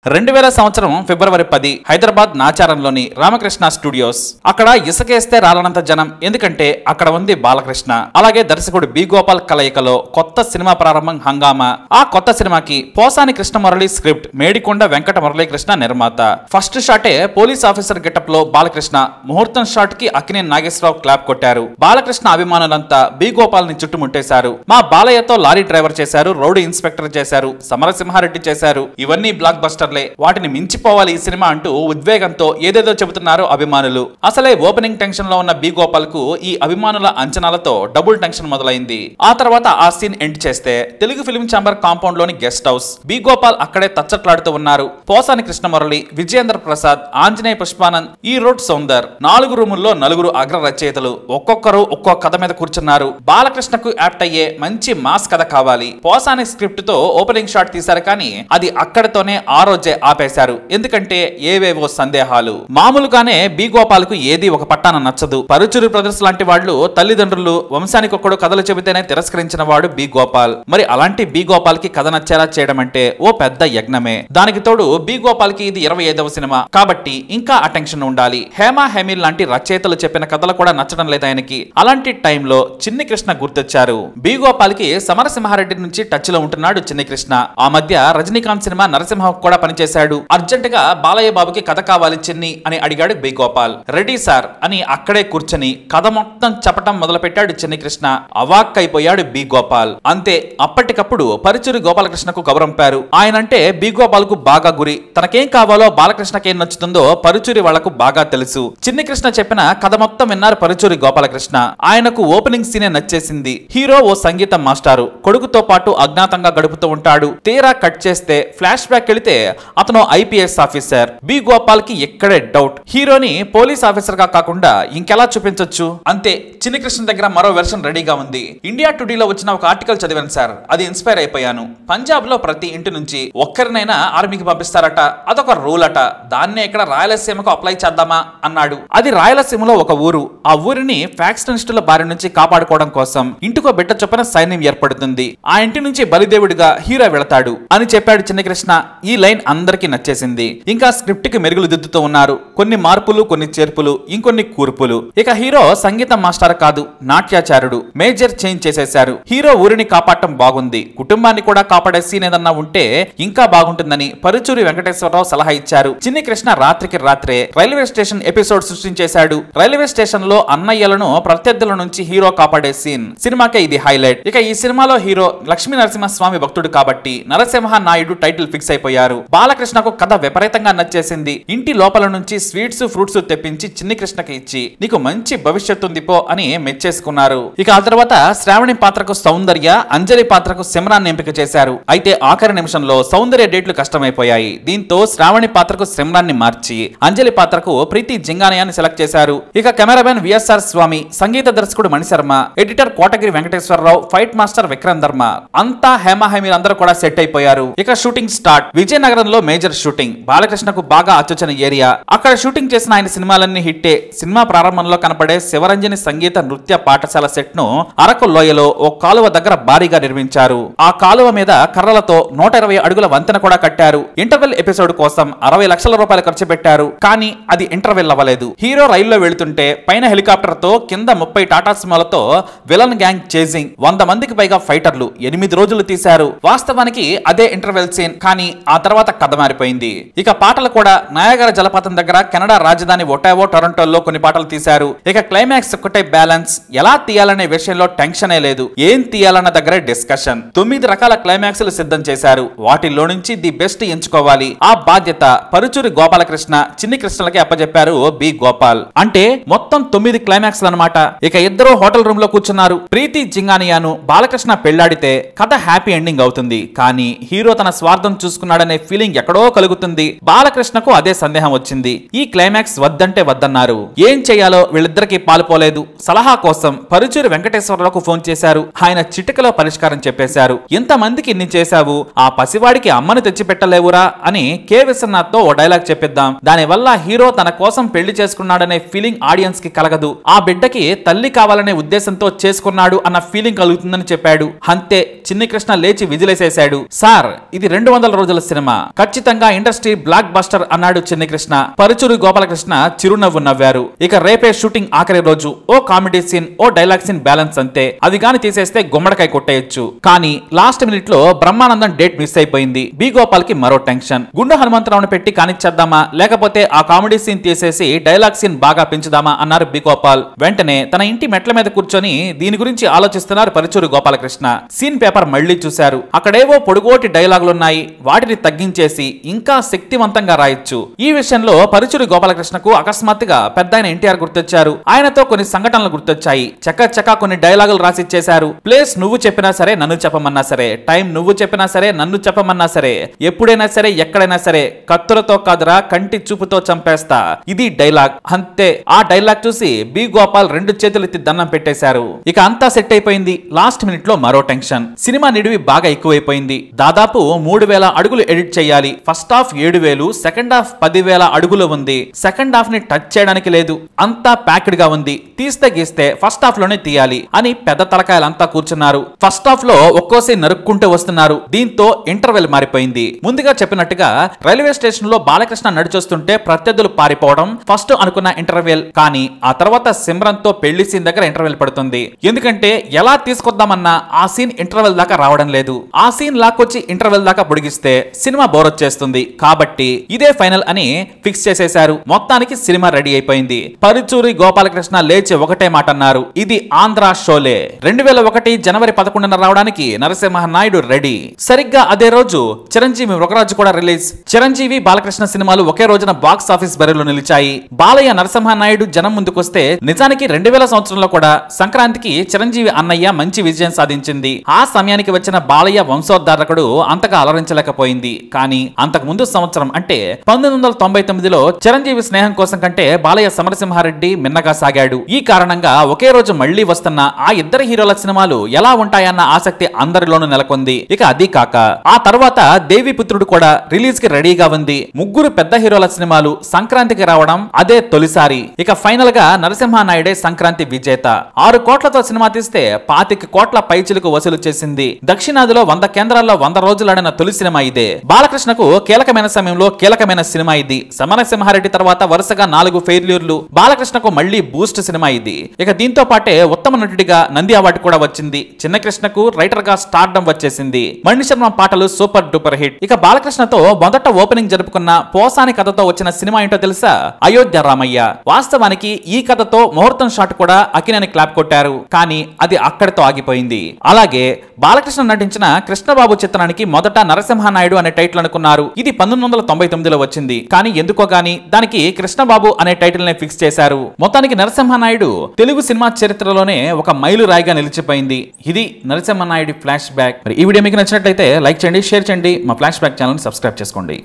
రెండు వేల సంవత్సరం ఫిబ్రవరి పది హైదరాబాద్ నాచారంలోని రామకృష్ణ స్టూడియోస్ అక్కడ ఇసుకేస్తే రాలనంత జనం ఎందుకంటే అక్కడ ఉంది బాలకృష్ణ అలాగే దర్శకుడు బి గోపాల్ కలయికలో కొత్త సినిమా ప్రారంభం హంగామా ఆ కొత్త సినిమాకి పోసాని కృష్ణమురళి స్క్రిప్ట్ మేడికొండ వెంకట మురళీకృష్ణ నిర్మాత ఫస్ట్ షాటే పోలీస్ ఆఫీసర్ గెటప్ లో బాలకృష్ణ ముహూర్తం షాట్ కి అక్కినే నాగేశ్వరరావు క్లాప్ కొట్టారు బాలకృష్ణ అభిమానులంతా బి గోపాల్ ని చుట్టుముట్టేశారు మా బాలయ్యతో లారీ డ్రైవర్ చేశారు రౌడీ ఇన్స్పెక్టర్ చేశారు సమరసింహారెడ్డి చేశారు ఇవన్నీ బ్లాక్ బస్టర్లే వాటిని మించిపోవాలి ఈ సినిమా అంటూ ఉద్వేగంతో ఏదేదో చెబుతున్నారు అభిమానులు అసలే ఓపెనింగ్ టెన్షన్ లో ఉన్న బి గోపాల్ కు ఈ అభిమానుల అంచనాలతో డబుల్ టెన్షన్ మొదలైంది ఆ తర్వాత ఆ సీన్ ఎండ్ చేస్తే తెలుగు ఫిల్మ్ ఛాంబర్ కాంపౌండ్ లోని గెస్ట్ హౌస్ బి గోపాల్ అక్కడే తచ్చట్లాడుతూ ఉన్నారు పోసాని కృష్ణమురళి విజయేంద్ర ప్రసాద్ ఆంజనేయ పుష్పానంద్ ఈ రోడ్ సౌందర్ నాలుగు రూముల్లో నలుగురు అగ్ర రచయితలు ఒక్కొక్కరు ఒక్కో కథ మీద కూర్చున్నారు బాలకృష్ణకు యాప్ట్ అయ్యే మంచి మాస్ కథ కావాలి పోసాని స్క్రిప్ట్ తో ఓపెనింగ్ షాట్ తీశారు కానీ అది అక్కడితోనే ఆ రోజే ఆపేశారు ఎందుకంటే ఏవేవో సందేహాలు మామూలుగానే బి గోపాల్ కు ఏది ఒక పట్టాన నచ్చదు పరుచురు బ్రదర్స్ లాంటి వాళ్ళు తల్లిదండ్రులు వంశానికి ఒక్కడు కథలు చెబితేనే తిరస్కరించిన వాడు బి గోపాల్ మరి అలాంటి బి గోపాల్ కి కథ నచ్చేలా చేయడం అంటే ఓ పెద్ద యజ్ఞమే దానికి తోడు బి గోపాల్ కి ఇది ఇరవై ఐదవ సినిమా కాబట్టి ఇంకా అటెన్షన్ ఉండాలి హేమా హెమిల్ లాంటి రచయితలు చెప్పిన కథలు కూడా నచ్చడం లేదు ఆయనకి అలాంటి టైంలో చిన్ని కృష్ణ గుర్తొచ్చారు బి గోపాల్ కి సమరసింహారెడ్డి నుంచి టచ్ లో ఉంటున్నాడు చిన్ని కృష్ణ ఆ మధ్య రజనీకాంత్ సినిమా నరసింహ కూడా పనిచేశాడు అర్జెంట్ గా బాలయ్య బాబుకి కథ కావాలి చిన్ని అని అడిగాడు బి గోపాల్ రెడీ సార్ అని అక్కడే కూర్చొని కథ మొత్తం చెప్పటం మొదలు పెట్టాడు చిన్ని కృష్ణ అవాక్ అయిపోయాడు బి గోపాల్ అంతే అప్పటికప్పుడు పరుచూరి గోపాలకృష్ణకు గౌరంపారు ఆయనంటే బి గోపాల్ కు బాగా గురి తనకేం కావాలో బాలకృష్ణకేం నచ్చుతుందో పరుచూరి వాళ్లకు బాగా తెలుసు చిన్ని కృష్ణ చెప్పిన కథ మొత్తం విన్నారు పరుచూరి గోపాలకృష్ణ ఆయనకు ఓపెనింగ్ సీనే నచ్చేసింది హీరో ఓ సంగీత మాస్టారు కొడుకుతో పాటు అజ్ఞాతంగా గడుపుతూ ఉంటాడు తీరా కట్ చేస్తే ఫ్లాష్ బ్యాక్ వెళితే అతను ఐపీఎస్ ఆఫీసర్ బి గోపాల్ కి ఎక్కడే డౌట్ హీరోని పోలీస్ ఆఫీసర్ గా కాకుండా ఇంకెలా చూపించొచ్చు అంతే చిన్ని కృష్ణ దగ్గర మరో వెర్షన్ రెడీగా ఉంది ఇండియా టుడేలో వచ్చిన ఒక ఆర్టికల్ చదివాను సార్ అది ఇన్స్పైర్ అయిపోయాను పంజాబ్ లో ప్రతి ఇంటి నుంచి ఒక్కరినైనా ఆర్మీకి పంపిస్తారట అదొక రూల్ అట దాన్నే ఇక్కడ రాయలసీమకు అప్లై చేద్దామా అన్నాడు అది రాయలసీమలో ఒక ఊరు ఆ ఊరిని ఫ్యాక్షనిస్టుల బారి నుంచి కాపాడుకోవడం కోసం ఇంటికో బిడ్డ చొప్పున సైన్యం ఏర్పడుతుంది ఆ ఇంటి నుంచి బలిదేవుడిగా హీరో వెళతాడు అని చెప్పాడు చిన్నకృష్ణ ఈ లైన్ అందరికీ నచ్చేసింది ఇంకా స్క్రిప్ట్ కి మెరుగులు దిద్దుతూ ఉన్నారు కొన్ని మార్పులు కొన్ని చేర్పులు ఇంకొన్ని కూర్పులు ఇక హీరో సంగీతం మాస్టర్ కాదు నాట్యాచారుడు మేజర్ చేంజ్ చేసేశారు హీరో ఊరిని కాపాడటం బాగుంది కుటుంబాన్ని కూడా కాపాడే సీన్ ఏదన్నా ఉంటే ఇంకా బాగుంటుందని పరుచూరి వెంకటేశ్వరరావు సలహా ఇచ్చారు చిన్ని కృష్ణ రాత్రికి రాత్రే రైల్వే స్టేషన్ ఎపిసోడ్ సృష్టించేశాడు రైల్వే స్టేషన్ లో అన్నయ్యలను ప్రత్యర్థుల నుంచి హీరో కాపాడే సీన్ సినిమాకే ఇది హైలైట్ ఇక ఈ సినిమాలో హీరో లక్ష్మీ నరసింహస్వామి భక్తుడు కాబట్టి నరసింహ నాయుడు టైటిల్ ఫిక్స్ అయిపోయారు బాలకృష్ణకు కథ విపరీతంగా నచ్చేసింది ఇంటి లోపల నుంచి స్వీట్స్ ఫ్రూట్స్ తెప్పించి చిన్ని కృష్ణకి ఇచ్చి నీకు మంచి భవిష్యత్తు ఉంది పో అని మెచ్చేసుకున్నారు ఇక ఆ తర్వాత శ్రావణి పాత్రకు సౌందర్య అంజలి పాత్రకు సిమ్రాన్ ఎంపిక చేశారు అయితే ఆఖరి నిమిషంలో సౌందర్య డేట్లు కష్టమైపోయాయి దీంతో శ్రావణి పాత్రకు సిమ్రాన్ ని మార్చి అంజలి పాత్రకు ప్రీతి జింగానయాన్ని సెలెక్ట్ చేశారు ఇక కెమెరామెన్ విఎస్ఆర్ స్వామి సంగీత దర్శకుడు Manisharma editor Kotagiri Venkateswararao fight master Vikram Dharma అంతా హేమా హేమీలందరూ కూడా సెట్ అయిపోయారు ఇక షూటింగ్ స్టార్ట్ విజయనగరంలో మేజర్ షూటింగ్ బాలకృష్ణకు బాగా అచ్చొచ్చిన ఏరియా అక్కడ షూటింగ్ చేసిన ఆయన సినిమాలన్నీ హిట్టే సినిమా ప్రారంభంలో కనపడే శివరంజని సంగీత నృత్య పాఠశాల సెట్ ను అరకు లోయలో ఓ కాలువ దగ్గర భారీగా నిర్మించారు ఆ కాలువ మీద కర్రలతో నూట ఇరవై అడుగుల వంతెన కూడా కట్టారు ఇంటర్వెల్ ఎపిసోడ్ కోసం అరవై లక్షల రూపాయలు ఖర్చు పెట్టారు కానీ అది ఇంటర్వెల్ అవ్వలేదు హీరో రైల్లో వెళుతుంటే పైన హెలికాప్టర్ తో కింద ముప్పై టాటా సిమాలతో విలన్ గ్యాంగ్ చేజింగ్ వంద మందికి పైగా ఫైటర్లు ఎనిమిది రోజులు తీశారు వాస్తవానికి అదే ఇంటర్వెల్ సీన్ కానీ ఆ తర్వాత కథ మారిపోయింది ఇక పాటలు కూడా నయాగర జలపాతం దగ్గర కెనడా రాజధాని ఒటావో టొరంటోలో కొన్ని పాటలు తీశారు ఇక క్లైమాక్స్ ఒకటే బ్యాలెన్స్ ఎలా తీయాలనే విషయంలో టెన్షనే లేదు ఏం తీయాలన్న దగ్గరే డిస్కషన్ తొమ్మిది రకాల క్లైమాక్స్లు సిద్ధం చేశారు వాటిలో నుంచి ది బెస్ట్ ఎంచుకోవాలి ఆ బాధ్యత పరుచూరి గోపాలకృష్ణ చిన్ని కృష్ణలకి అప్పచెప్పారు బి గోపాల్ అంటే మొత్తం తొమ్మిది క్లైమాక్స్ అన్నమాట ఇక ఇద్దరు హోటల్ రూమ్ లో కూర్చున్నారు ప్రీతి జింగానియాను బాలకృష్ణ పెళ్లాడితే కథ హ్యాపీ ఎండింగ్ అవుతుంది కానీ హీరో తన స్వార్థం చూసుకున్నాడనే ఫీలింగ్ ఎక్కడో కలుగుతుంది బాలకృష్ణకు అదే సందేహం వచ్చింది ఈ క్లైమాక్స్ వద్దంటే వద్దన్నారు ఏం చేయాలో వీళ్ళిద్దరికీ పాలుపోలేదు సలహా కోసం పరుచూరి వెంకటేశ్వరరావుకు ఫోన్ చేశారు ఆయన చిటికలో పరిష్కారం చెప్పేశారు ఇంతమందికి ఇన్ని చేశావు ఆ పసివాడికి అమ్మను తెచ్చిపెట్టలేవురా అని కె విశ్వనాథ్ తో ఓ డైలాగ్ చెప్పిద్దాం దానివల్ల హీరో తన కోసం పెళ్లి చేసుకున్నాడనే ఫీలింగ్ ఆడియన్స్ కి కలగదు ఆ బిడ్డకి తల్లి కావాలనే ఉద్దేశంతో చేసుకున్నాడు అన్న ఫీలింగ్ కలుగుతుందని చెప్పాడు అంతే చిన్ని కృష్ణ లేచి విజిలేసేశాడు సార్ ఇది రెండు వందల రోజుల సినిమా ఖచ్చితంగా ఇండస్ట్రీ బ్లాక్ బస్టర్ అన్నాడు చిన్ని కృష్ణ పరుచూరి గోపాలకృష్ణ చిరునవ్వు నవ్వారు ఇక రేపే షూటింగ్ ఆఖరి రోజు ఓ కామెడీ సీన్ ఓ డైలాగ్ సీన్ బ్యాలెన్స్ అంతే అది గాని తీసేస్తే గుమ్మడికాయ కొట్టేయొచ్చు కానీ లాస్ట్ మినిట్ లో బ్రహ్మానందం డేట్ మిస్ అయిపోయింది బి గోపాల్ కి మరో టెన్షన్ గుండు హనుమంతరావును పెట్టి కానిచ్చేద్దామా లేకపోతే ఆ కామెడీ సీన్ తీసేసి డైలాగ్ సీన్ బాగా పెంచుదామా అన్నారు బి గోపాల్ వెంటనే తన ఇంటి మెట్ల మీద కూర్చొని దీని గురించి ఆలోచిస్తున్నారు పరుచూరు గోపాలకృష్ణ సీన్ పేపర్ మళ్ళీ చూశారు అక్కడేవో పొడుగోటి డైలాగులున్నాయి వాటిని తగ్గించేసి ఇంకా శక్తివంతంగా రాయొచ్చు ఈ విషయంలో పరుచూరి గోపాలకృష్ణకు అకస్మాత్తుగా పెద్ద ఆయన ఎన్టీఆర్ గుర్తొచ్చారు ఆయనతో కొన్ని సంఘటనలు గుర్తొచ్చాయి చక్క చక్క కొన్ని డైలాగులు రాసిచ్చేశారు ప్లేస్ నువ్వు చెప్పినా సరే నన్ను చెప్పమన్నా సరే టైం నువ్వు చెప్పినా సరే నన్ను చెప్పమన్నా సరే ఎప్పుడైనా సరే ఎక్కడైనా సరే కత్తులతో కాదురా కంటి చూపుతో చంపేస్తా ఇది డైలాగ్ అంతే ఆ డైలాగ్ చూసి బి గోపాల్ రెండు చేతులెత్తి దండం పెట్టేశారు ఇక అంతా సెట్ అయిపోయింది లాస్ట్ మినిట్ లో మరో టెన్షన్ సినిమా నిడివి బాగా ఎక్కువైపోయింది దాదాపు మూడు వేల అడుగులు ఎడిట్ చేయాలి ఫస్ట్ హాఫ్ ఏడు వేలు సెకండ్ హాఫ్ పదివేల అడుగులు ఉంది సెకండ్ హాఫ్ ని టచ్ చేయడానికి లేదు అంతా ప్యాక్డ్ గా ఉంది తీస్తే గీస్తే ఫస్ట్ హాఫ్ లోనే తీయాలి అని పెద్ద తలకాయలంతా కూర్చున్నారు ఫస్ట్ హాఫ్ లో ఒక్కోసి నరుక్కుంటూ వస్తున్నారు దీంతో ఇంటర్వెల్ మారిపోయింది ముందుగా చెప్పినట్టుగా రైల్వే స్టేషన్ లో బాలకృష్ణ నడిచొస్తుంటే ప్రత్యర్థులు పారిపోవడం ఫస్ట్ అనుకున్న ఇంటర్వెల్ కానీ ఆ తర్వాత సిమ్రన్ తో పెళ్లి సీన్ దగ్గర ఇంటర్వెల్ పడుతుంది ఎందుకంటే ఎలా తీసుకొద్దామన్నా ఆ సీన్ ఇంటర్వెల్ దాకా రావడం లేదు ఆ సీన్ లాక్కొచ్చి ఇంటర్వెల్ దాకా పొడిగిస్తే సినిమా బోర్ వచ్చేస్తుంది కాబట్టి ఇదే ఫైనల్ అని ఫిక్స్ చేసేశారు మొత్తానికి సినిమా రెడీ అయిపోయింది పరుచూరి గోపాలకృష్ణ లేచి ఒకటే మాట అన్నారు ఇది ఆంధ్ర షోలే రెండు వేల ఒకటి జనవరి పదకొండున రావడానికి నరసింహ నాయుడు రెడీ సరిగ్గా అదే రోజు చిరంజీవి మృగరాజు కూడా రిలీజ్ చిరంజీవి బాలకృష్ణ సినిమాలు ఒకే రోజున బాక్స్ ఆఫీస్ బరిలో నిలిచాయి బాలయ్య నరసింహ నాయుడు జనం ముందుకొస్తే నిజానికి రెండు వేల సంవత్సరంలో కూడా సంక్రాంతికి చిరంజీవి అన్నయ్య మంచి విజయం సాధించింది ఆ సమయానికి వచ్చిన బాలయ్య వంశోద్ధారకుడు అంతగా అలరించలేకపోయింది కానీ అంతకు ముందు సంవత్సరం అంటే పంతొమ్మిది వందల తొంభై తొమ్మిదిలో చిరంజీవి స్నేహం కోసం కంటే బాలయ్య సమరసింహారెడ్డి మిన్నగా సాగాడు ఈ కారణంగా ఒకే రోజు మళ్లీ వస్తున్న ఆ ఇద్దరు హీరోల సినిమాలు ఎలా ఉంటాయన్న ఆసక్తి అందరిలోనూ నెలకొంది ఇక అది కాక ఆ తర్వాత దేవిపుత్రుడు కూడా రిలీజ్ కి రెడీగా ఉంది ముగ్గురు పెద్ద హీరోల సినిమాలు సంక్రాంతికి రావడం అదే తొలిసారి ఇక ఫైనల్ గా నరసింహ నాయుడే సంక్రాంతి విజేత ఆరు కోట్లతో సినిమా తీస్తే పాతిక కోట్ల పైచిలకు వసూలు చేసింది దక్షిణాదిలో వంద కేంద్రాల్లో వంద రోజులు ఆడిన తొలి సినిమా ఇదే బాలకృష్ణకు కీలకమైన సమయంలో కీలకమైన సినిమా ఇది సమరసింహారెడ్డి తర్వాత వరుసగా నాలుగు ఫెయిల్యూర్లు బాలకృష్ణకు మళ్లీ బూస్ట్ సినిమా ఇది ఇక దీంతో పాటే ఉత్తమ నటుడిగా నంది అవార్డు కూడా వచ్చింది చిన్న కృష్ణకు రైటర్ గా స్టార్డమ్ వచ్చేసింది మణిశర్మ పాటలు సూపర్ డూపర్ హిట్ ఇక బాలకృష్ణతో మొదట ఓపెనింగ్ జరుపుకున్న పోసాని కథతో వచ్చిన సినిమా ఏంటో తెలుసా అయోధ్య రామయ్య వాస్తవానికి ఈ కథతో ముహూర్తం షాట్ కూడా అకినని క్లాప్ కొట్టారు కానీ అది అక్కడితో ఆగిపోయింది అలాగే బాలకృష్ణ నటించిన కృష్ణబాబు చిత్రానికి మొదట నరసింహనాయుడు అనే టైటిల్ అనుకున్నారు ఇది పంతొమ్మిది వందల తొంభై తొమ్మిదిలో వచ్చింది కానీ ఎందుకో గాని దానికి కృష్ణబాబు అనే టైటిల్ ని ఫిక్స్ చేశారు మొత్తానికి నరసింహనాయుడు తెలుగు సినిమా చరిత్రలోనే ఒక మైలు రాయిగా నిలిచిపోయింది ఇది నరసింహనాయుడి ఫ్లాష్ బ్యాక్ మరి ఈ వీడియో మీకు నచ్చినట్లయితే లైక్ చేయండి షేర్ చేయండి మా ఫ్లాష్ బ్యాక్ ఛానల్ సబ్స్క్రైబ్ చేసుకోండి